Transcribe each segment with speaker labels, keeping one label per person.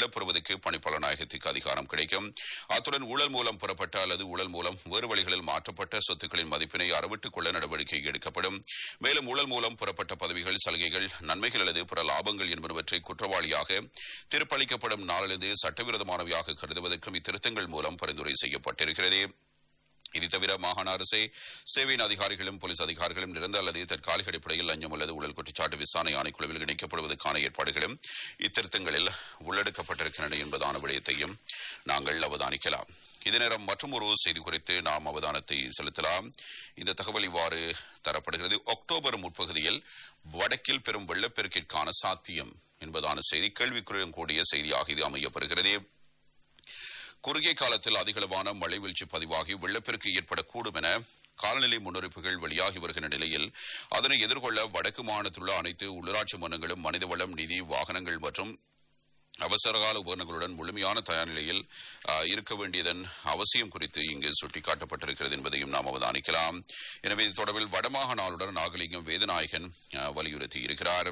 Speaker 1: பெறுவதற்கு பணிப்பாளர் நாயகத்துக்கு அதிகாரம் கிடைக்கும் அத்துடன் ஊழல் மூலம் பெறப்பட்ட அல்லது ஊழல் மூலம் வேறு வழிகளில் மாற்றப்பட்ட சொத்துக்களின் மதிப்பினை அறவிட்டுக் கொள்ள நடவடிக்கை எடுக்கப்படும் மேலும் ஊழல் மூலம் பெறப்பட்ட பதவிகள் சலுகைகள் நன்மைகள் அல்லது பிற லாபங்கள் என்பனவற்றை குற்றவாளியாக தீர்ப்பளிக்கப்படும் நாளிலிருந்து சட்டவிரோதமானவையாக கருதுவதற்கும் இத்திருத்தங்கள் மூலம் பரிந்துரை செய்யப்பட்டிருக்கிறது இது தவிர மாகாண அரசை சேவையின் அதிகாரிகளும் போலீஸ் அதிகாரிகளும் நிரந்தர அல்லது தற்காலிக அடிப்படையில் லஞ்சம் அல்லது ஊழல் குற்றச்சாட்டு விசாரணை ஆணைக்குழுவில் இணைக்கப்படுவதற்கான ஏற்பாடுகளும் இத்திருத்தங்களில் உள்ளடக்கப்பட்டிருக்கின்றன என்பதான விடயத்தையும் நாங்கள் அவதானிக்கலாம் இதே நேரம் மற்றும் ஒரு செய்தி குறித்து நாம் அவதானத்தை செலுத்தலாம் இந்த தகவல் இவ்வாறு தரப்படுகிறது அக்டோபர் முற்பகுதியில் வடக்கில் பெரும் வெள்ளப்பெருக்கிற்கான சாத்தியம் என்பதான செய்தி கேள்விக்குறியும் கூடிய செய்தியாக இது அமையப்படுகிறது குறுகிய காலத்தில் அதிகளவான மழை வீழ்ச்சி பதிவாகி வெள்ளப்பெருக்கு ஏற்படக்கூடும் என காலநிலை முன்னறிப்புகள் வெளியாகி வருகின்ற நிலையில் அதனை எதிர்கொள்ள வடக்கு மாநிலத்தில் உள்ள அனைத்து உள்ளாட்சி மன்றங்களும் மனிதவளம் நிதி வாகனங்கள் மற்றும் அவசரகால உபகரணங்களுடன் முழுமையான தயார் நிலையில் ஆஹ், இருக்க வேண்டியதன் அவசியம் குறித்து இங்கு சுட்டிக்காட்டப்பட்டிருக்கிறது என்பதையும் நாம் அவதானிக்கலாம் எனவே இது தொடர்பில் வடமாகாண ஆளுநர் நாகலிங்கம் வேதநாயகன் ஆஹ், வலியுறுத்தி இருக்கிறார்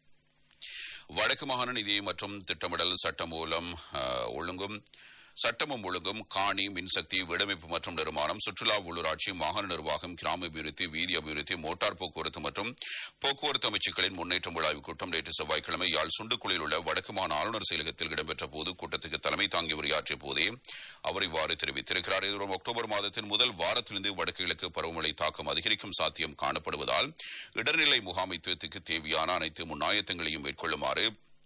Speaker 1: வடக்கு மாகாண நிதி மற்றும் திட்டமிடல் சட்டம் மூலம் ஆஹ், ஒழுங்கும் சட்டமும் ஒழுங்கும் காணி மின்சக்தி வீடமைப்பு மற்றும் நிர்மாணம் சுற்றுலா உள்ளூராட்சி மாகாண நிர்வாகம் கிராம அபிவிருத்தி வீதி அபிவிருத்தி மோட்டார் போக்குவரத்து மற்றும் போக்குவரத்து அமைச்சுக்களின் முன்னேற்றம் விழாவு கூட்டம் நேற்று செவ்வாய்க்கிழமை யாழ் சுண்டுக்குழியில் உள்ள வடக்கு மாகாண ஆளுநர் செயலகத்தில் இடம்பெற்ற போது கூட்டத்துக்கு தலைமை தாங்கி உரையாற்றிய போதே அவர் இவ்வாறு தெரிவித்திருக்கிறார் இதுவரும் அக்டோபர் மாதத்தின் முதல் வாரத்திலிருந்து வடக்கு கிழக்கு பருவமழை தாக்கம் அதிகரிக்கும் சாத்தியம் காணப்படுவதால் இடர்நிலை முகாமைத்துவத்துக்கு தேவையான அனைத்து முன்னாயத்தங்களையும் மேற்கொள்ளுமாறு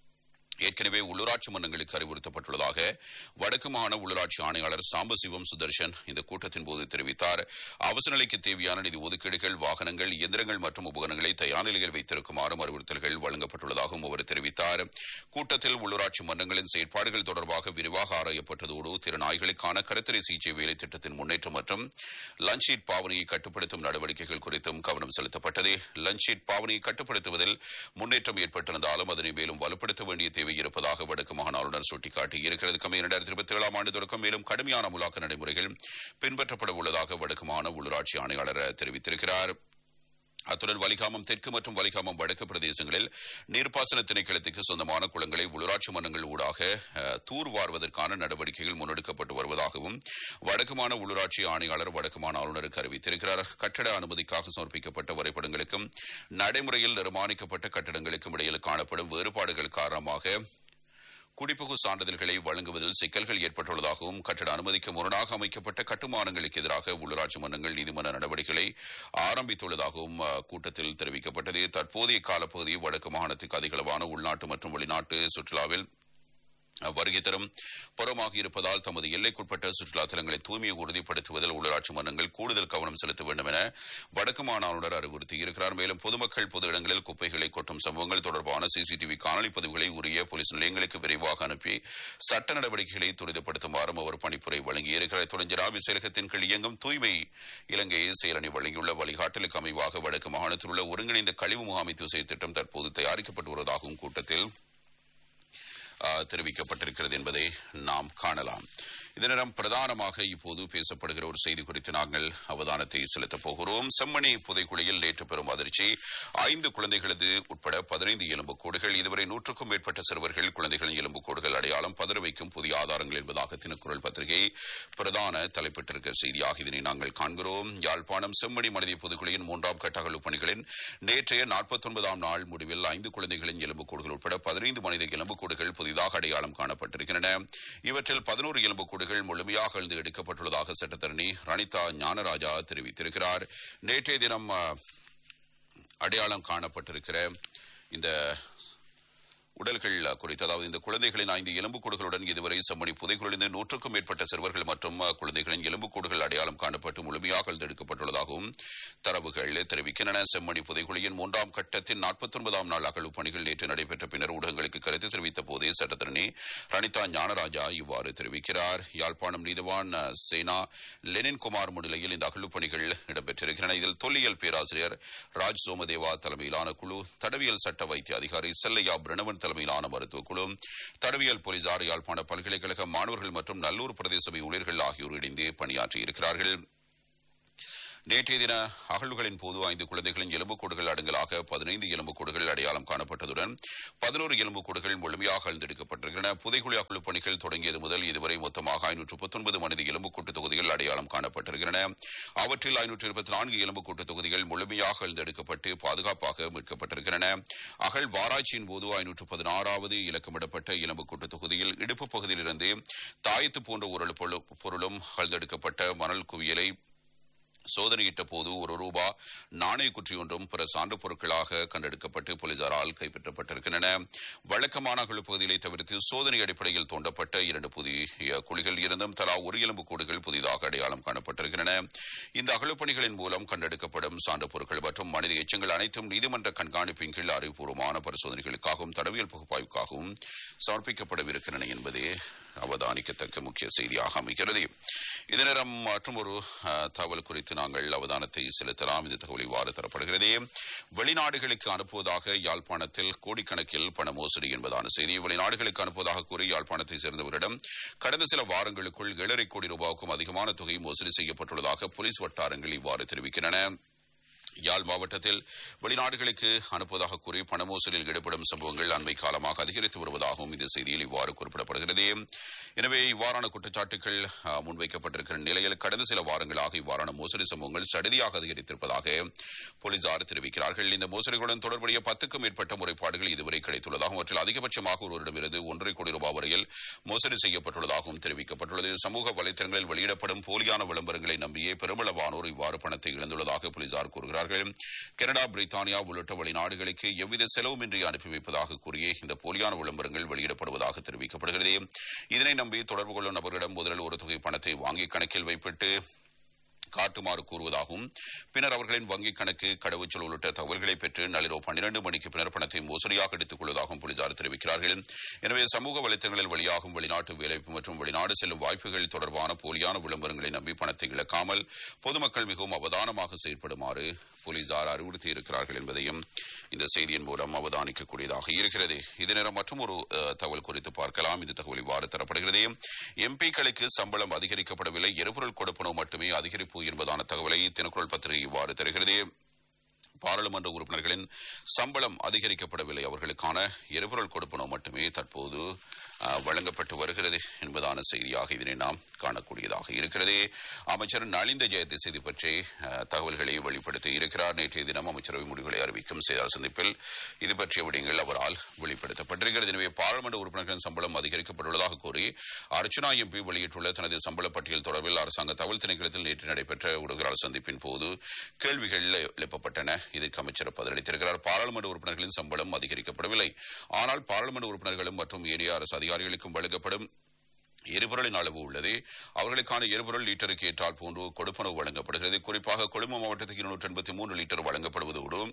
Speaker 1: ஏற்கனவே உள்ளூராட்சி மன்றங்களுக்கு அறிவுறுத்தப்பட்டுள்ளதாக வடக்கு மாகாண உள்ளூராட்சி ஆணையாளர் சாம்பசிவம் சுதர்ஷன் இந்த கூட்டத்தின் போது தெரிவித்தார் அவசர நிலைக்கு தேவையான நிதி ஒதுக்கீடுகள் வாகனங்கள் இயந்திரங்கள் மற்றும் உபகரணங்களை தயார் நிலையில் வைத்திருக்குமாறும் அறிவுறுத்தல்கள் வழங்கப்பட்டுள்ளதாகவும் அவர் தெரிவித்தார் கூட்டத்தில் உள்ளூராட்சி மன்றங்களின் செயற்பாடுகள் தொடர்பாக விரிவாக ஆராயப்பட்டதோடு திறனாய்களுக்கான கருத்தரை சிகிச்சை வேலை திட்டத்தின் முன்னேற்றம் மற்றும் லஞ்ச் ஷீட் பாவனையை கட்டுப்படுத்தும் நடவடிக்கைகள் குறித்தும் கவனம் செலுத்தப்பட்டது லஞ்ச் ஷீட் பாவனையை கட்டுப்படுத்துவதில் முன்னேற்றம் ஏற்பட்டிருந்தாலும் அதனை மேலும் வலுப்படுத்த வேண்டிய தேவை இருப்பதாக வடக்கு மாகாண ஆளுநர் சுட்டிக்காட்டி இருக்கிறது கமே இரண்டாயிரத்தி இருபத்தி ஏழாம் ஆண்டு தொடக்கம் மேலும் கடுமையான அமுலாக்க நடைமுறைகள் பின்பற்றப்பட உள்ளதாக வடக்கு மாகாண உள்ளூராட்சி ஆணையாளர் தெரிவித்திருக்கிறார் அத்துடன் வலிகாமம் தெற்கு மற்றும் வலிகாமம் வடக்கு பிரதேசங்களில் நீர்ப்பாசன திணைக்களத்துக்கு சொந்தமான குளங்களை உள்ளூராட்சி மன்றங்கள் ஊடாக அஹ், தூர்வாருவதற்கான நடவடிக்கைகள் முன்னெடுக்கப்பட்டு வருவதாகவும் வடக்குமான உள்ளூராட்சி ஆணையாளர் வடக்குமான ஆளுநருக்கு அறிவித்திருக்கிறார் கட்டட அனுமதிக்காக சமர்ப்பிக்கப்பட்ட வரைபடங்களுக்கும் நடைமுறையில் நிர்மாணிக்கப்பட்ட கட்டடங்களுக்கும் இடையில் காணப்படும் வேறுபாடுகள் காரணமாக குடிபுகு சான்றிதழ்களை வழங்குவதில் சிக்கல்கள் ஏற்பட்டுள்ளதாகவும் கட்டட அனுமதிக்கு முரணாக அமைக்கப்பட்ட கட்டுமானங்களுக்கு எதிராக உள்ளூராட்சி மன்றங்கள் நீதிமன்ற நடவடிக்கைகளை ஆரம்பித்துள்ளதாகவும் அஹ், கூட்டத்தில் தெரிவிக்கப்பட்டது தற்போதைய காலப்பகுதி வடக்கு மாகாணத்துக்கு அதிகளவான உள்நாட்டு மற்றும் வெளிநாட்டு சுற்றுலாவில் அஹ், வருகை தரும் புறமாக இருப்பதால் தமது எல்லைக்குட்பட்ட சுற்றுலா தலங்களை தூய்மையை உறுதிப்படுத்துவதில் உள்ளாட்சி மன்றங்கள் கூடுதல் கவனம் செலுத்த வேண்டும் என வடக்கு மாகாண ஆளுநர் அறிவுறுத்தியிருக்கிறார் மேலும் பொதுமக்கள் பொது இடங்களில் குப்பைகளை கொட்டும் சம்பவங்கள் தொடர்பான சிசிடிவி காணொலி பதிவுகளை உரிய போலீஸ் நிலையங்களுக்கு விரைவாக அனுப்பி சட்ட நடவடிக்கைகளை துரிதப்படுத்துமாறும் அவர் பணிப்புரை வழங்கியிருக்கிறார் இத்துடன் ஜனாபி செயலகத்தின் கீழ் இயங்கும் தூய்மை இலங்கை செயலணி வழங்கியுள்ள வழிகாட்டலுக்கு அமைவாக வடக்கு மாகாணத்தில் உள்ள ஒருங்கிணைந்த கழிவு முகாமைத்துவ செயற்திட்டம் தற்போது தயாரிக்கப்பட்டு வருவதாகவும் கூட்டத்தில் ஆஹ், தெரிவிக்கப்பட்டிருக்கிறது என்பதை நாம் காணலாம் இதனிடம் பிரதானமாக இப்போது பேசப்படுகிற ஒரு செய்தி குறித்து நாங்கள் அவதானத்தை செலுத்தப் போகிறோம் செம்மணி புதைக்குழியில் நேற்று பெறும் அதிர்ச்சி ஐந்து குழந்தைகளது உட்பட பதினைந்து எலும்புக்கூடுகள் இதுவரை நூற்றுக்கும் மேற்பட்ட சிறுவர்கள் குழந்தைகளின் எலும்புக்கூடுகள் அடையாளம் பதற வைக்கும் புதிய ஆதாரங்கள் என்பதாக தினக்குரல் பத்திரிகை பிரதான தலைப்பிட்டிருக்க செய்தியாக இதனை நாங்கள் காண்கிறோம் யாழ்ப்பாணம் செம்மணி மனித புதுக்குழியின் மூன்றாம் கட்ட அகழ்வு பணிகளின் நேற்றைய நாற்பத்தொன்பதாம் நாள் முடிவில் ஐந்து குழந்தைகளின் எலும்புக்கூடுகள் உட்பட பதினைந்து மனித எலும்புக்கூடுகள் புதிதாக அடையாளம் காணப்பட்டிருக்கின்றன இவற்றில் பதினோரு எலும்புக்கூடுகள் முழுமையாக அழிந்து எடுக்கப்பட்டுள்ளதாக சட்டத்தரணி ரணிதா ஞானராஜா தெரிவித்திருக்கிறார் நேற்றைய தினம் அஹ், அடையாளம் காணப்பட்டிருக்கிற இந்த உடல்கள் குறித்து அதாவது இந்த குழந்தைகளின் ஐந்து எலும்புக்கூடுகளுடன் இதுவரை செம்மணி புதைக்குழிந்து நூற்றுக்கும் மேற்பட்ட சிறுவர்கள் மற்றும் அஹ், குழந்தைகளின் எலும்புக்கூடுகள் அடையாளம் காணப்பட்டு முழுமையாக எடுக்கப்பட்டுள்ளதாகவும் தரவுகள் தெரிவிக்கின்றன செம்மணி புதைக்குழியின் மூன்றாம் கட்டத்தின் நாற்பத்தொன்பதாம் நாள் அகழ்வு பணிகள் நேற்று நடைபெற்ற பின்னர் ஊடகங்களுக்கு கருத்து தெரிவித்த போதே சட்டத்தரணி ரணிதா ஞானராஜா இவ்வாறு தெரிவிக்கிறார் யாழ்ப்பாணம் நீதவான் அஹ், சேனா லெனின் குமார் முன்னிலையில் இந்த அகழ்வு பணிகள் இடம்பெற்றிருக்கின்றன இதில் தொல்லியல் பேராசிரியர் ராஜ் சோமதேவா தலைமையிலான குழு தடவியல் சட்ட வைத்திய அதிகாரி செல்லையா பிரணவன் தலைமையிலான மருத்துவக் குழு தடவியல் போலீசார் யாழ்ப்பாண பல்கலைக்கழக மாணவர்கள் மற்றும் நல்லூர் பிரதேச சபை ஊழியர்கள் ஆகியோர் இணைந்து பணியாற்றியிருக்கிறார்கள் நேற்றைய தின அகழ்வுகளின் போது ஐந்து குழந்தைகளின் எலும்புக்கூடுகள் அடங்கலாக பதினைந்து எலும்புக்கூடுகள் அடையாளம் காணப்பட்டதுடன் பதினோரு எலும்புக்கூடுகள் முழுமையாக அழுந்தெடுக்கப்பட்டிருக்கின்றன புதைகுழி அகழ்வு பணிகள் தொடங்கியது முதல் இதுவரை மொத்தமாக ஐநூற்று பத்தொன்பது மனித எலும்புக்கூட்டு தொகுதிகள் அடையாளம் காணப்பட்டிருக்கின்றன அவற்றில் ஐநூற்று இருபத்தி நான்கு எலும்புக்கூட்டு தொகுதிகள் முழுமையாக அழுந்தெடுக்கப்பட்டு பாதுகாப்பாக மீட்கப்பட்டிருக்கின்றன அகழ்வாராய்ச்சியின் போது ஐநூற்று பதினாறாவது இலக்கமிடப்பட்ட எலும்புக்கூட்டு தொகுதியில் இடுப்பு பகுதியிலிருந்து தாயத்து போன்ற ஒரு பொருள்- பொருளும் அழுந்தெடுக்கப்பட்ட மணல் குவியலை சோதனையிட்ட போது ஒரு ரூபா நாணய குற்றி ஒன்றும் பிற சான்று பொருட்களாக கண்டெடுக்கப்பட்டு போலீசாரால் கைப்பற்றப்பட்டிருக்கின்றன வழக்கமான அகழ்வு பகுதிகளை தவிர்த்து சோதனை அடிப்படையில் தோண்டப்பட்ட இரண்டு புதிய குழிகள் இருந்தும் தலா ஒரு எலும்பு கூடுகள் புதிதாக அடையாளம் காணப்பட்டிருக்கின்றன இந்த அகழ்வுப் பணிகளின் மூலம் கண்டெடுக்கப்படும் சான்று பொருட்கள் மற்றும் மனித எச்சங்கள் அனைத்தும் நீதிமன்ற கண்காணிப்பின் கீழ் அறிவுபூர்வமான பரிசோதனைகளுக்காகவும் தடவியல் பகுப்பாய்வுக்காகவும் சமர்ப்பிக்கப்படவிருக்கின்றன என்பதே அவதானிக்கத்தக்க முக்கிய செய்தியாக அமைகிறது இதே நேரம் மற்றும் ஒரு அஹ், தகவல் குறித்து நாங்கள் அவதானத்தை செலுத்தலாம் இந்த தகவல் இவ்வாறு தரப்படுகிறது வெளிநாடுகளுக்கு அனுப்புவதாக யாழ்ப்பாணத்தில் கோடிக்கணக்கில் பண மோசடி என்பதான செய்தி வெளிநாடுகளுக்கு அனுப்புவதாக கூறி யாழ்ப்பாணத்தை சேர்ந்தவரிடம் கடந்த சில வாரங்களுக்குள் ஏழரை கோடி ரூபாய்க்கும் அதிகமான தொகை மோசடி செய்யப்பட்டுள்ளதாக போலீஸ் வட்டாரங்கள் இவ்வாறு தெரிவிக்கின்றன யாழ் மாவட்டத்தில் வெளிநாடுகளுக்கு அனுப்புவதாக கூறி பண மோசடியில் ஈடுபடும் சம்பவங்கள் அண்மை காலமாக அதிகரித்து வருவதாகவும் இந்த செய்தியில் இவ்வாறு குறிப்பிடப்படுகிறது எனவே இவ்வாறான குற்றச்சாட்டுகள் அஹ், முன்வைக்கப்பட்டிருக்கிற நிலையில் கடந்த சில வாரங்களாக இவ்வாறான மோசடி சம்பவங்கள் சடுதியாக அதிகரித்திருப்பதாக போலீசார் தெரிவிக்கிறார்கள் இந்த மோசடிகளுடன் தொடர்புடைய பத்துக்கும் மேற்பட்ட முறைப்பாடுகள் இதுவரை கிடைத்துள்ளதாகவும் அவற்றில் அதிகபட்சமாக ஒருவரிடமிருந்து ஒன்றரை கோடி ரூபாய் வரையில் மோசடி செய்யப்பட்டுள்ளதாகவும் தெரிவிக்கப்பட்டுள்ளது சமூக வலைத்தளங்களில் வெளியிடப்படும் போலியான விளம்பரங்களை நம்பியே பெருமளவானோர் இவ்வாறு பணத்தை இழந்துள்ளதாக போலீசார் கூறுகிறார்கள் கனடா பிரித்தானியா உள்ளிட்ட வெளிநாடுகளுக்கு எவ்வித செலவுமின்றி அனுப்பி வைப்பதாக கூறிய இந்த போலியான விளம்பரங்கள் வெளியிடப்படுவதாக தெரிவிக்கப்படுகிறது இதனை நம்பி தொடர்பு கொள்ளும் நபர்களிடம் முதலில் ஒரு தொகை பணத்தை வாங்கி கணக்கில் வைப்பிட்டு காட்டுமாறு கூறுவதாகவும் பின்னர் அவர்களின் வங்கிக் கணக்கு கடவுச்சொல் உள்ளிட்ட தகவல்களை பெற்று நள்ளிரவு பன்னிரண்டு மணிக்கு பின்னர் பணத்தை மோசடியாக எடுத்துக் கொள்வதாகவும் போலீசார் தெரிவிக்கிறார்கள் எனவே சமூக வலைத்தளங்களில் வெளியாகும் வெளிநாட்டு வேலைவாய்ப்பு மற்றும் வெளிநாடு செல்லும் வாய்ப்புகள் தொடர்பான போலியான விளம்பரங்களை நம்பி பணத்தை இழக்காமல் பொதுமக்கள் மிகவும் அவதானமாக செயற்படுமாறு போலீசார் அறிவுறுத்தியிருக்கிறார்கள் என்பதையும் இந்த செய்தியின் மூலம் அவதானிக்கக்கூடியதாக இருக்கிறது இதே நேரம் மற்றும் ஒரு அஹ், தகவல் குறித்து பார்க்கலாம் இந்த தகவல் இவ்வாறு தரப்படுகிறது எம்பிக்களுக்கு சம்பளம் அதிகரிக்கப்படவில்லை எரிபொருள் கொடுப்பனவு மட்டுமே அதிகரிப்பு என்பதான தகவலை தினக்குரல் பத்திரிகை இவ்வாறு தருகிறது பாராளுமன்ற உறுப்பினர்களின் சம்பளம் அதிகரிக்கப்படவில்லை அவர்களுக்கான எரிபொருள் கொடுப்பனவு மட்டுமே தற்போது அஹ், வழங்கப்பட்டு வருகிறது என்பதான செய்தியாக இதனை நாம் காணக்கூடியதாக இருக்கிறது அமைச்சர் நலிந்த ஜெயதிஸ் இது பற்றி அஹ், தகவல்களை வெளிப்படுத்தி இருக்கிறார் நேற்றைய தினம் அமைச்சரவை முடிவுகளை அறிவிக்கும் செய்தியாளர் சந்திப்பில் இது பற்றிய விடயங்கள் அவரால் வெளிப்படுத்தப்பட்டிருக்கிறது எனவே பாராளுமன்ற உறுப்பினர்களின் சம்பளம் அதிகரிக்கப்பட்டுள்ளதாக கூறி அர்ச்சுனா எம்பி வெளியிட்டுள்ள தனது சம்பள பட்டியல் தொடர்பில் அரசாங்க தகவல் திணைக்களத்தில் நேற்று நடைபெற்ற ஊடகரால் சந்திப்பின் போது கேள்விகள் எழுப்பப்பட்டன இதற்கு அமைச்சர் பதிலளித்திருக்கிறார் பாராளுமன்ற உறுப்பினர்களின் சம்பளம் அதிகரிக்கப்படவில்லை ஆனால் பாராளுமன்ற உறுப்பினர்களும் மற்றும் ஏனைய அரசு அதிகாரிகளுக்கும் வழங்கப்படும் எரிபொருளின் அளவு உள்ளது அவர்களுக்கான எரிபொருள் லிட்டருக்கு ஏற்றால் போன்று கொடுப்பனவு வழங்கப்படுகிறது குறிப்பாக கொழும்பு மாவட்டத்துக்கு இருநூற்றி எண்பத்தி மூன்று லிட்டர் வழங்கப்படுவதோடு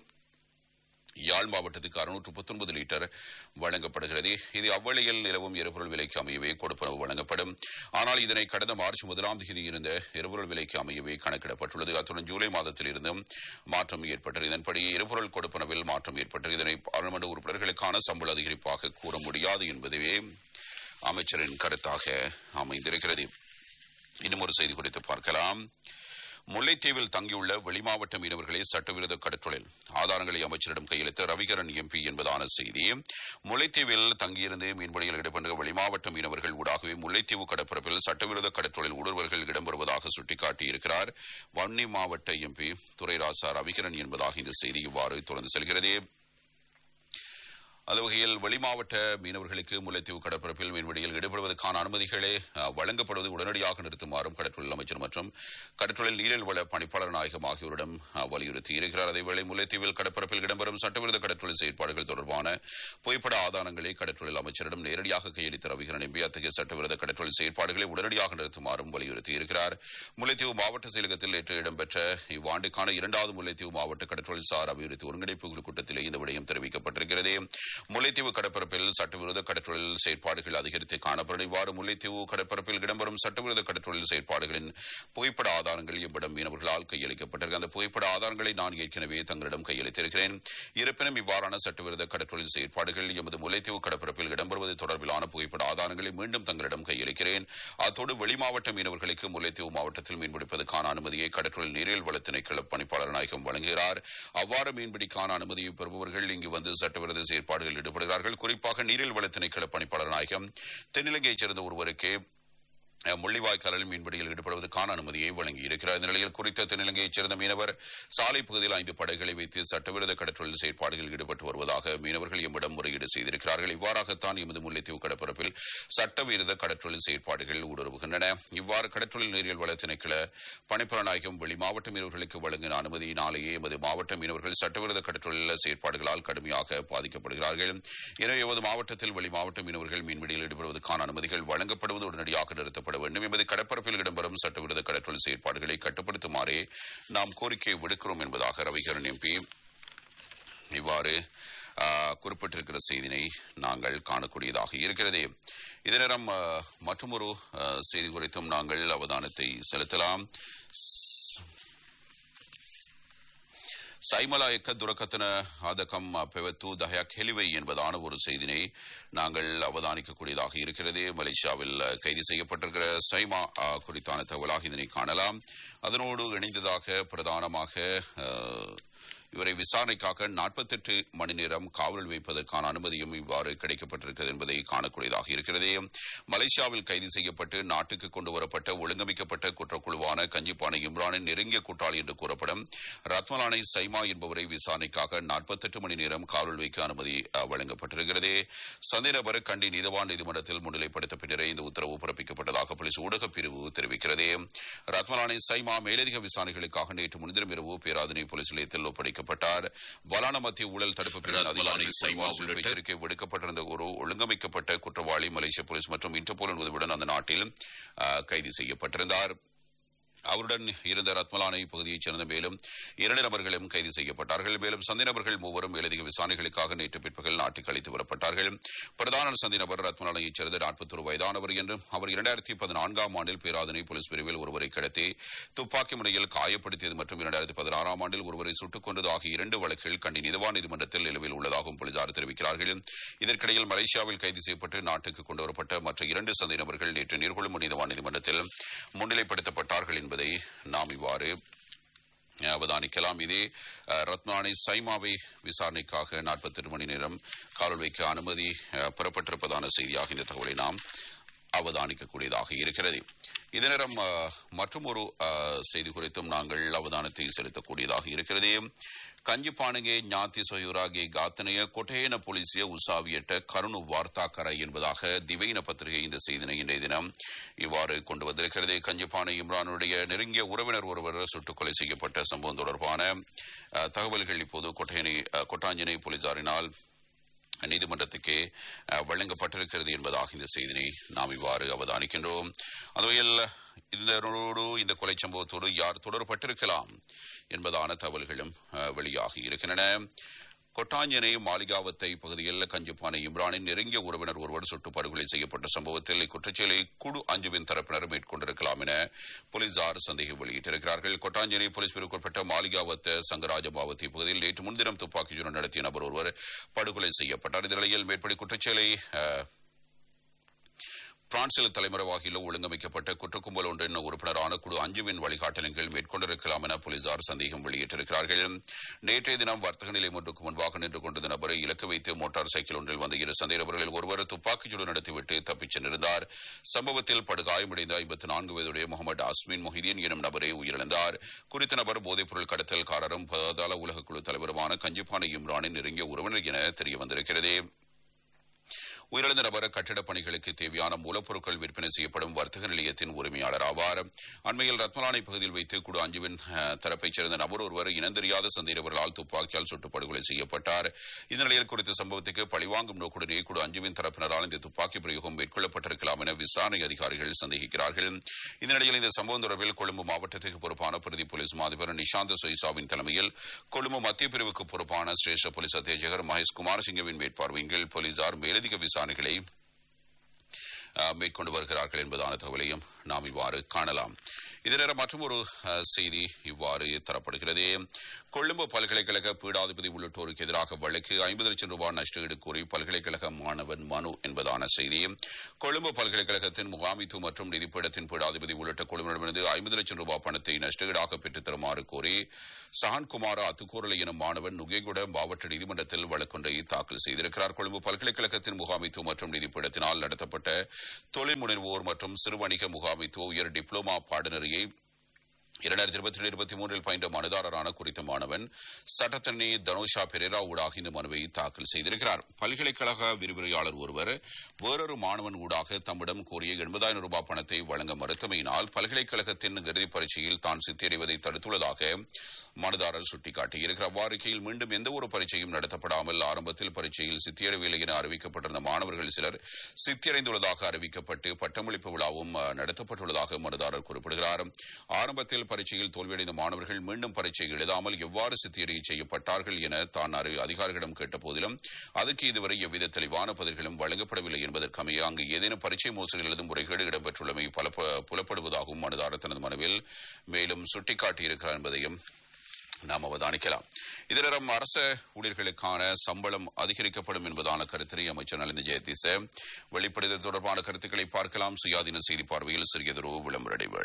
Speaker 1: யாழ் மாவட்டத்துக்கு அறுநூற்று பத்தொன்பது லிட்டர் வழங்கப்படுகிறது இது அவ்வழியில் நிலவும் எரிபொருள் விலைக்கு அமையவே கொடுப்பனவு வழங்கப்படும் ஆனால் இதனை கடந்த மார்ச் முதலாம் தேதி இருந்த எரிபொருள் விலைக்கு அமையவே கணக்கிடப்பட்டுள்ளது அத்துடன் ஜூலை மாதத்தில் இருந்தும் மாற்றம் ஏற்பட்டது இதன்படி எரிபொருள் கொடுப்பனவில் மாற்றம் ஏற்பட்டது இதனை பாராளுமன்ற உறுப்பினர்களுக்கான சம்பள அதிகரிப்பாக கூற முடியாது என்பதுவே அமைச்சரின் கருத்தாக அமைந்திருக்கிறது இன்னும் ஒரு செய்தி குறித்து பார்க்கலாம் முல்லைத்தீவில் தங்கியுள்ள வெளிமாவட்ட மீனவர்களை சட்டவிரோத கடற்றொழில் ஆதாரங்களை அமைச்சரிடம் கையளித்த ரவிகரன் எம்பி என்பதான செய்தி முல்லைத்தீவில் தங்கியிருந்து மீன்பிடியில் ஈடுபட்ட வெளிமாவட்ட மீனவர்கள் ஊடாகவே முல்லைத்தீவு கடற்பரப்பில் சட்டவிரோத கடற்றொழில் ஊடுருவல்கள் இடம்பெறுவதாக சுட்டிக்காட்டியிருக்கிறார் வன்னி மாவட்ட எம்பி துரைராசா ரவிகரன் என்பதாக இந்த செய்தி இவ்வாறு தொடர்ந்து செல்கிறது அந்த வகையில் வெளிமாவட்ட மீனவர்களுக்கு முல்லைத்தீவு கடற்பரப்பில் மீன்பிடியில் ஈடுபடுவதற்கான அனுமதிகளை அஹ், வழங்கப்படுவதை உடனடியாக நிறுத்துமாறும் கடற்றொழில் அமைச்சர் மற்றும் கடற்றொழில் நீரில் வள பணிப்பாளர் நாயகம் ஆகியோரிடம் அஹ், வலியுறுத்தி இருக்கிறார் அதேவேளை முல்லைத்தீவில் கடற்பரப்பில் இடம்பெறும் சட்டவிரோத கடற்றொழில் செயற்பாடுகள் தொடர்பான புகைப்பட ஆதாரங்களை கடற்றொழில் அமைச்சரிடம் நேரடியாக கையளித்த ரவிகரன் எம்பி அத்தகைய சட்டவிரோத கடற்றொழில் செயற்பாடுகளை உடனடியாக நிறுத்துமாறும் வலியுறுத்தி இருக்கிறார் முல்லைத்தீவு மாவட்ட செயலகத்தில் நேற்று இடம்பெற்ற இவ்வாண்டுக்கான இரண்டாவது முல்லைத்தீவு மாவட்ட கடற்றொழில் சார் அபிவிருத்தி ஒருங்கிணைப்பு குழு கூட்டத்திலே இந்த விடயம் தெரிவிக்கப்பட்டிருக்கிறது முல்லைத்தீவு கடற்பரப்பில் சட்டவிரோத கடற்றொழில் செயற்பாடுகள் அதிகரித்து காணப்படும் இவ்வாறு முல்லைத்தீவு கடற்பரப்பில் இடம்பெறும் சட்டவிரோத கடற்றொழில் செயற்பாடுகளின் புகைப்பட ஆதாரங்கள் எவ்விடம் மீனவர்களால் கையளிக்கப்பட்டிருக்கு அந்த புகைப்பட ஆதாரங்களை நான் ஏற்கனவே தங்களிடம் கையளித்திருக்கிறேன் இருப்பினும் இவ்வாறான சட்டவிரோத கடற்றொழில் செயற்பாடுகள் எமது முல்லைத்தீவு கடற்பரப்பில் இடம்பெறுவது தொடர்பிலான புகைப்பட ஆதாரங்களை மீண்டும் தங்களிடம் கையளிக்கிறேன் அத்தோடு வெளிமாவட்ட மீனவர்களுக்கு முல்லைத்தீவு மாவட்டத்தில் மீன்பிடிப்பதற்கான அனுமதியை கடற்றொழில் நீரியல் வள திணைக்கள பணிப்பாளர் நாயகம் வழங்குகிறார் அவ்வாறு மீன்பிடிக்கான அனுமதியை பெறுபவர்கள் இங்கு வந்து சட்டவிரோத செயற்பாடுகளில் ஈடுபடுகிறார்கள் குறிப்பாக நீரியல் வள திணைக்கள பணிப்பாளர் நாயகம் தென்னிலங்கையைச் சேர்ந்த ஒருவருக்கே முள்ளிவாய்க்காலில் மீன்பிடியில் ஈடுபடுவதற்கான அனுமதியை வழங்கியிருக்கிறார் இந்த நிலையில் குறித்த தென்னிலங்கையைச் சேர்ந்த மீனவர் சாலை பகுதியில் ஐந்து படகுகளை வைத்து சட்டவிரோத கடற்றொழில் செயற்பாடுகளில் ஈடுபட்டு வருவதாக மீனவர்கள் எம்மிடம் முறையீடு செய்திருக்கிறார்கள் இவ்வாறாகத்தான் எமது முல்லைத்தீவு கடற்பரப்பில் சட்டவிரோத கடற்றொழில் செயற்பாடுகள் ஊடுருவுகின்றன இவ்வாறு கடற்றொழில் நீரியல் வள திணைக்கள பணிப்புற நாயகம் வெளி மாவட்ட மீனவர்களுக்கு வழங்கின அனுமதியினாலேயே எமது மாவட்ட மீனவர்கள் சட்டவிரோத கடற்றொழில் செயற்பாடுகளால் கடுமையாக பாதிக்கப்படுகிறார்கள் எனவே எமது மாவட்டத்தில் வெளி மாவட்ட மீனவர்கள் மீன்பிடியில் ஈடுபடுவதற்கான அனுமதிகள் வழங்கப்படுவது உடனடியாக நிறுத்தப்படும் செயல்பட வேண்டும் எமது கடற்பரப்பில் இடம்பெறும் சட்டவிரோத கடற்றொழில் செயற்பாடுகளை கட்டுப்படுத்துமாறே நாம் கோரிக்கை விடுக்கிறோம் என்பதாக ரவிகரன் எம்பி இவ்வாறு குறிப்பிட்டிருக்கிற செய்தினை நாங்கள் காணக்கூடியதாக இருக்கிறது இதே நேரம் மற்றொரு செய்தி குறித்தும் நாங்கள் அவதானத்தை செலுத்தலாம் சைமலாயக்க துரக்கத்தன ஆதகம் பெவத்து தஹயாக் ஹெலிவை என்பதான ஒரு செய்தினை நாங்கள் அவதானிக்கக்கூடியதாக இருக்கிறது மலேசியாவில் கைது செய்யப்பட்டிருக்கிற சைமா குறித்தான தகவலாக இதனை காணலாம் அதனோடு இணைந்ததாக பிரதானமாக இவரை விசாரணைக்காக நாற்பத்தெட்டு மணி நேரம் காவல் வைப்பதற்கான அனுமதியும் இவ்வாறு கிடைக்கப்பட்டிருக்கிறது என்பதை காணக்கூடியதாக இருக்கிறது மலேசியாவில் கைது செய்யப்பட்டு நாட்டுக்கு கொண்டு வரப்பட்ட ஒழுங்கமைக்கப்பட்ட குற்றக்குழுவான கஞ்சிப்பானை இம்ரானின் நெருங்கிய கூட்டாளி என்று கூறப்படும் ரத்மலானை சைமா என்பவரை விசாரணைக்காக நாற்பத்தெட்டு மணி நேரம் காவல் வைக்க அனுமதி வழங்கப்பட்டிருக்கிறது சந்தேக நபர் கண்டி நீதவான் நீதிமன்றத்தில் முன்னிலைப்படுத்த பின்னரே இந்த உத்தரவு பிறப்பிக்கப்பட்டதாக போலீஸ் ஊடகப் பிரிவு தெரிவிக்கிறது ரத்மலானை சைமா மேலதிக விசாரணைகளுக்காக நேற்று முன்தினம் இரவு பேராதனை போலீஸ் நிலையத்தில் ஒப்படைக்க வைக்கப்பட்டார் வலான மத்திய ஊழல் தடுப்பு பிரிவின் அதிகாரி எச்சரிக்கை விடுக்கப்பட்டிருந்த ஒரு ஒழுங்கமைக்கப்பட்ட குற்றவாளி மலேசிய போலீஸ் மற்றும் இன்டர்போலின் உதவியுடன் அந்த நாட்டில் கைது செய்யப்பட்டிருந்தார் அவருடன் இருந்த ரத்மலானை பகுதியைச் சேர்ந்த மேலும் இரண்டு நபர்களும் கைது செய்யப்பட்டார்கள் மேலும் சந்தை நபர்கள் மூவரும் மேலதிக விசாரணைகளுக்காக நேற்று பிற்பகல் நாட்டுக்கு அழைத்து வரப்பட்டார்கள் பிரதான சந்தை நபர் ரத்மலானையைச் சேர்ந்த நாற்பத்தொரு வயதானவர் என்றும் அவர் இரண்டாயிரத்தி பதினான்காம் ஆண்டில் பேராதனை போலீஸ் பிரிவில் ஒருவரை கடத்தி துப்பாக்கி முனையில் காயப்படுத்தியது மற்றும் இரண்டாயிரத்தி பதினாறாம் ஆண்டில் ஒருவரை சுட்டுக் கொண்டது ஆகிய இரண்டு வழக்குகள் கண்டி நீதவான் நீதிமன்றத்தில் நிலுவையில் உள்ளதாகவும் போலீசார் தெரிவிக்கிறார்கள் இதற்கிடையில் மலேசியாவில் கைது செய்யப்பட்டு நாட்டுக்கு கொண்டுவரப்பட்ட மற்ற இரண்டு சந்தை நபர்கள் நேற்று நீர்கொழும்பு நீதவான் நீதிமன்றத்தில் முன்னிலைப்படுத்தப்பட்டார்கள் என்பதை நாம் இவ்வாறு அவதானிக்கலாம் இதே ரத்னானி சைமாவை விசாரணைக்காக நாற்பத்தெட்டு மணி நேரம் காவல் வைக்க அனுமதி பெறப்பட்டிருப்பதான செய்தியாக இந்த தகவலை நாம் அவதானிக்கக்கூடியதாக இருக்கிறது இதே நேரம் மற்றும் ஒரு செய்தி குறித்தும் நாங்கள் அவதானத்தை செலுத்தக்கூடியதாக இருக்கிறது ಕಂಜಿಪಾಣಿಗೆ ಜ್ಞಾತಿ ಸೊಯುರಾಗಿ ಗಾತನೆಯ ಕೊಟೇನ ಪೊಲೀಸಿಯ ಉಸಾವಿಯಟ கருணு வார்த்தாக்கரை என்பதாக திவைன பத்திரிகை இந்த செய்தினை இன்றைய தினம் இவ்வாறு கொண்டு வந்திருக்கிறது கஞ்சிப்பானை இம்ரானுடைய நெருங்கிய உறவினர் ஒருவர் சுட்டுக் கொலை செய்யப்பட்ட சம்பவம் தொடர்பான தகவல்கள் இப்போது கொட்டையனை கொட்டாஞ்சனை போலீசாரினால் நீதிமன்றத்துக்கு வழங்கப்பட்டிருக்கிறது என்பதாக இந்த செய்தினை நாம் இவ்வாறு அவதானிக்கின்றோம் அந்த வகையில் இதனோடு இந்த கொலை சம்பவத்தோடு யார் தொடர்பட்டிருக்கலாம் என்பதான தகவல்களும் வெளியாகி இருக்கின்றன கொட்டாஞ்சனை மாளிகாவத்தை பகுதியில் கஞ்சிப்பானை இம்ரானின் நெருங்கிய உறவினர் ஒருவர் சுட்டு படுகொலை செய்யப்பட்ட சம்பவத்தில் இக்குற்றச்செயலை குழு அஞ்சுவின் தரப்பினர் மேற்கொண்டிருக்கலாம் என போலீசார் சந்தேகம் வெளியிட்டிருக்கிறார்கள் கொட்டாஞ்சனை போலீஸ் பிரிவுக்குட்பட்ட மாளிகாவத்த சங்கராஜ பாவத்தி பகுதியில் நேற்று முன்தினம் துப்பாக்கிச்சுடன் நடத்திய நபர் ஒருவர் படுகொலை செய்யப்பட்டார் இந்த நிலையில் மேற்படி குற்றச்செயலை பிரான்சில் தலைமறைவாகியுள்ள ஒழுங்கமைக்கப்பட்ட குற்றக்கும்பல் ஒன்றின் உறுப்பினரான குழு அஞ்சுவின் வழிகாட்டலின் கீழ் மேற்கொண்டிருக்கலாம் என போலீசார் சந்தேகம் வெளியிட்டிருக்கிறார்கள் நேற்றைய தினம் வர்த்தக நிலையம் ஒன்றுக்கு முன்பாக நின்று கொண்டிருந்த நபரை இலக்கு வைத்து மோட்டார் சைக்கிள் ஒன்றில் வந்த இரு சந்தேக நபர்களில் ஒருவர் துப்பாக்கிச்சூடு நடத்திவிட்டு தப்பிச் சென்றிருந்தார் சம்பவத்தில் படுகாயமடைந்த ஐம்பத்தி நான்கு வயதுடைய முகமது அஸ்மின் மொஹிதீன் எனும் நபரை உயிரிழந்தார் குறித்த நபர் போதைப்பொருள் கடத்தல்காரரும் பாதாள உலகக்குழு தலைவருமான கஞ்சிப்பானை இம்ரானின் நெருங்கிய உறவினர் என தெரிய வந்திருக்கிறது உயிரிழந்த நபர் கட்டிடப் பணிகளுக்கு தேவையான மூலப்பொருட்கள் விற்பனை செய்யப்படும் வர்த்தக நிலையத்தின் உரிமையாளர் ஆவார் அண்மையில் ரத்மலானை பகுதியில் வைத்து குடு அஞ்சுவின் அஹ், தரப்பைச் சேர்ந்த நபர் ஒருவர் இனந்தெரியாத சந்தேகவர்களால் துப்பாக்கியால் சுட்டுப் படுகொலை செய்யப்பட்டார் இந்த நிலையில் குறித்த சம்பவத்துக்கு பழிவாங்கும் நோக்குடனே குடு அஞ்சுவின் தரப்பினரால் இந்த துப்பாக்கி பிரயோகம் மேற்கொள்ளப்பட்டிருக்கலாம் என விசாரணை அதிகாரிகள் சந்தேகிக்கிறார்கள் இந்த நிலையில் இந்த சம்பவம் தொடர்பில் கொழும்பு மாவட்டத்துக்கு பொறுப்பான பிரதி போலீஸ் மாதிபர் நிஷாந்த சொய்சாவின் தலைமையில் கொழும்பு மத்திய பிரிவுக்கு பொறுப்பான சிரேஷ்ட போலீஸ் அத்தியட்சகர் மகேஷ் குமாரசிங்கவின் மேற்பார்வையின் கீழ் போலீசார் மேலதிக விசாரணைகளை அஹ், மேற்கொண்டு வருகிறார்கள் என்பதான தகவலையும் நாம் இவ்வாறு காணலாம் இதர மற்றும் ஒரு செய்தி இவ்வாறு தரப்படுகிறது கொழும்பு பல்கலைக்கழக பீடாதிபதி உள்ளிட்டோருக்கு எதிராக வழக்கு ஐம்பது லட்சம் ரூபாய் நஷ்டஈடு கோரி பல்கலைக்கழக மாணவன் மனு என்பதான செய்தி கொழும்பு பல்கலைக்கழகத்தின் முகாமித்துவ மற்றும் நிதிப்பீடத்தின் பீடாதிபதி உள்ளிட்ட குழுவிடமிருந்து ஐம்பது லட்சம் ரூபாய் பணத்தை நஷ்டஈடாக பெற்றுத் தருமாறு கோரி சஹான்குமார அத்துக்கூரலை எனும் மாணவன் நுகேகுட மாவட்ட நீதிமன்றத்தில் வழக்கொன்றை தாக்கல் செய்திருக்கிறார் கொழும்பு பல்கலைக்கழகத்தின் முகாமித்துவ மற்றும் நிதிப்பீடத்தினால் நடத்தப்பட்ட தொழில் முனைவோர் மற்றும் சிறுவணிக முகாமித்துவ உயர் டிப்ளோமா பாடநெறியை இரண்டாயிரத்தி இருபத்தி ரெண்டு இருபத்தி மூன்றில் பயின்ற மனுதாரரான குறித்த மாணவன் சட்டத்தரணி தனுஷா பெரேரா ஊடாக இந்த மனுவை தாக்கல் செய்திருக்கிறார் பல்கலைக்கழக விரிவுரையாளர் ஒருவர் வேறொரு மாணவன் ஊடாக தம்மிடம் கோரிய எண்பதாயிரம் ரூபாய் பணத்தை வழங்க மறுத்தமையினால் பல்கலைக்கழகத்தின் இறுதிப் பரீட்சையில் தான் சித்தியடைவதை தடுத்துள்ளதாக மனுதாரர் சுட்டிக்காட்டியிருக்கிறார் அவ்வாறிக்கையில் மீண்டும் எந்த ஒரு பரீட்சையும் நடத்தப்படாமல் ஆரம்பத்தில் பரீட்சையில் சித்தியடைவில்லை என அறிவிக்கப்பட்டிருந்த மாணவர்கள் சிலர் சித்தியடைந்துள்ளதாக அறிவிக்கப்பட்டு பட்டமளிப்பு விழாவும் அஹ், நடத்தப்பட்டுள்ளதாக மனுதாரர் குறிப்பிடுகிறார் ஆரம்பத்தில் பரீட்சையில் தோல்வியடைந்த மாணவர்கள் மீண்டும் பரீட்சை எழுதாமல் எவ்வாறு சித்தியடைய செய்யப்பட்டார்கள் என தான் அறி- அதிகாரிகளிடம் கேட்ட போதிலும் அதற்கு இதுவரை எவ்வித தெளிவான பதில்களும் வழங்கப்படவில்லை என்பதற்கமைய அங்கு ஏதேனும் பரீட்சை மோசடி எழுதும் முறைகேடு இடம்பெற்றுள்ளமை பல புலப்படுவதாகவும் மனுதாரர் தனது மனுவில் மேலும் சுட்டிக்காட்டியிருக்கிறார் என்பதையும் நாம் அவதானிக்கலாம் இதரம் அரச ஊழியர்களுக்கான சம்பளம் அதிகரிக்கப்படும் என்பதான கருத்தினை அமைச்சர் நலிந்த ஜெயதீச வெளிப்படுத்தல் தொடர்பான கருத்துக்களை பார்க்கலாம் சுயாதீன செய்தி பார்வையில் சிறியதொரு விளம்பர இடைவேளை